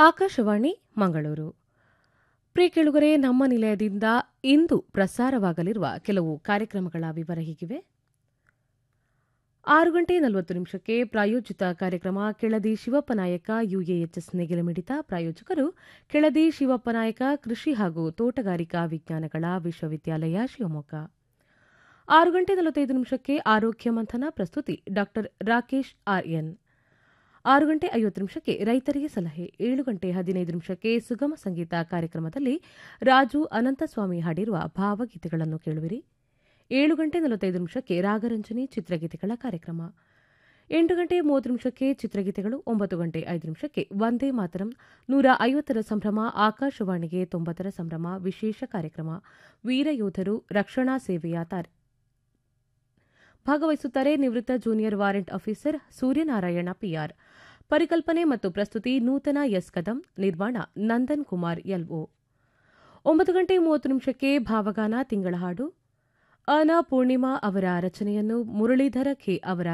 ಆಕಾಶವಾಣಿ ಮಂಗಳೂರು ಪ್ರಿಯ ಕೇಳುಗರೆ ನಮ್ಮ ನಿಲಯದಿಂದ ಇಂದು ಪ್ರಸಾರವಾಗಲಿರುವ ಕೆಲವು ಕಾರ್ಯಕ್ರಮಗಳ ವಿವರ ಹೀಗಿವೆ ಆರು ಗಂಟೆ ನಲವತ್ತು ನಿಮಿಷಕ್ಕೆ ಪ್ರಾಯೋಜಿತ ಕಾರ್ಯಕ್ರಮ ಕೆಳದಿ ಶಿವಪ್ಪನಾಯಕ ಯುಎಎಚ್ಎಸ್ ನೇಗಿಲಮಿಡಿತ ಪ್ರಾಯೋಜಕರು ಕೆಳದಿ ಶಿವಪ್ಪನಾಯಕ ಕೃಷಿ ಹಾಗೂ ತೋಟಗಾರಿಕಾ ವಿಜ್ಞಾನಗಳ ವಿಶ್ವವಿದ್ಯಾಲಯ ಶಿವಮೊಗ್ಗ ಆರು ಗಂಟೆ ನಲವತ್ತೈದು ನಿಮಿಷಕ್ಕೆ ಆರೋಗ್ಯ ಮಂಥನ ಪ್ರಸ್ತುತಿ ಡಾ ರಾಕೇಶ್ ಆರ್ಎನ್ ಆರು ಗಂಟೆ ಐವತ್ತು ನಿಮಿಷಕ್ಕೆ ರೈತರಿಗೆ ಸಲಹೆ ಏಳು ಗಂಟೆ ಹದಿನೈದು ನಿಮಿಷಕ್ಕೆ ಸುಗಮ ಸಂಗೀತ ಕಾರ್ಯಕ್ರಮದಲ್ಲಿ ರಾಜು ಅನಂತಸ್ವಾಮಿ ಹಾಡಿರುವ ಭಾವಗೀತೆಗಳನ್ನು ಕೇಳುವಿರಿ ಏಳು ಗಂಟೆ ನಲವತ್ತೈದು ನಿಮಿಷಕ್ಕೆ ರಾಗರಂಜನಿ ಚಿತ್ರಗೀತೆಗಳ ಕಾರ್ಯಕ್ರಮ ಎಂಟು ಗಂಟೆ ಮೂವತ್ತು ನಿಮಿಷಕ್ಕೆ ಚಿತ್ರಗೀತೆಗಳು ಒಂಬತ್ತು ಗಂಟೆ ಐದು ನಿಮಿಷಕ್ಕೆ ವಂದೇ ಮಾತರಂ ನೂರ ಐವತ್ತರ ಸಂಭ್ರಮ ಆಕಾಶವಾಣಿಗೆ ತೊಂಬತ್ತರ ಸಂಭ್ರಮ ವಿಶೇಷ ಕಾರ್ಯಕ್ರಮ ವೀರಯೋಧರು ರಕ್ಷಣಾ ಸೇವೆಯ ತಾರೆ ಭಾಗವಹಿಸುತ್ತಾರೆ ನಿವೃತ್ತ junior warrant officer Suryanarayana P R ಪರಿಕಲ್ಪನೆ ಮತ್ತು ಪ್ರಸ್ತುತಿ ನೂತನ ಎಸ್ ಕದಂ ನಿರ್ಮಾಣ ನಂದನ್ ಕುಮಾರ್ ಎಲ್ಒ ಒಂಬತ್ತು ಗಂಟೆ ಮೂವತ್ತು ನಿಮಿಷಕ್ಕೆ ಭಾವಗಾನ ತಿಂಗಳ ಹಾಡು ಅನ ಪೂರ್ಣಿಮಾ ಅವರ ರಚನೆಯನ್ನು ಮುರಳೀಧರ ಖೆ ಅವರ